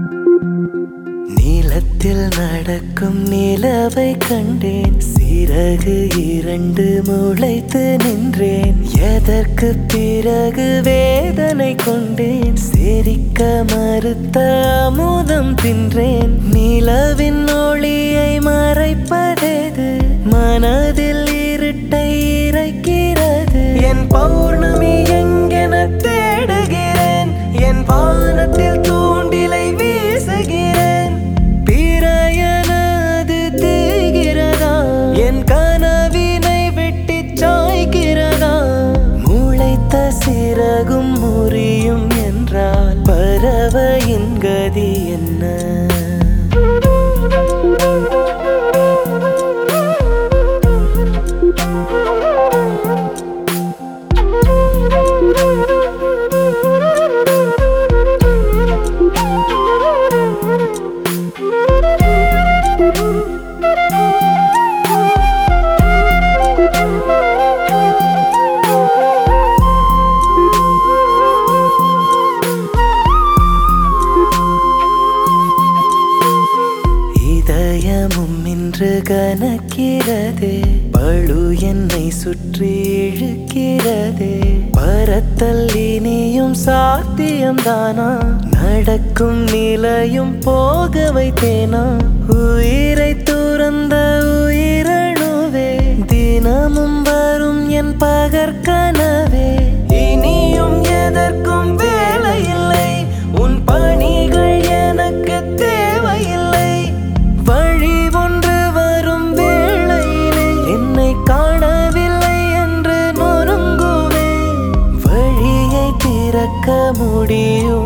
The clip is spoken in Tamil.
நீலத்தில் நடக்கும் நிலவை கண்டேன் சிறகு இரண்டு முளைத்து நின்றேன் எதற்கு பிறகு வேதனை கொண்டேன் சிரிக்க மறுத்த அமுதம் தின்றேன் நிலவின் ஒளியை மறைப்பதேது மனதில் இருட்டை இறைக்கிறது என் பௌர்ணமி எங்கென தேடுகிறேன் என் வானத்தில் தூண்டிலை வீசுகிறேன் பிறையனது தேய்கிறதா என் கனவினை வெட்டி சாய்கிறதா முளைத்த சிறகும் முறியும் என்றால் பறவையின் கதி என்ன இதயமும் இன்று கனக்கிறதே பழு என்னை சுற்றி இழுக்கிறதே பரத்தல் இனியும் சாத்தியம்தானா நடக்கும் நிலையும் போக வைத்தேனா உயிரை துறந்த உயிரணுவே தினமும் வரும் என் பகற்கனவே இனியும் எதற்கும் வேலையில்லை உன் பணிகள் எனக்கு தேவையில்லை வழி ஒன்று வரும் வேளையிலே என்னை காணவில்லை என்று நொறுங்குவே வழியை திறக்க முடியும்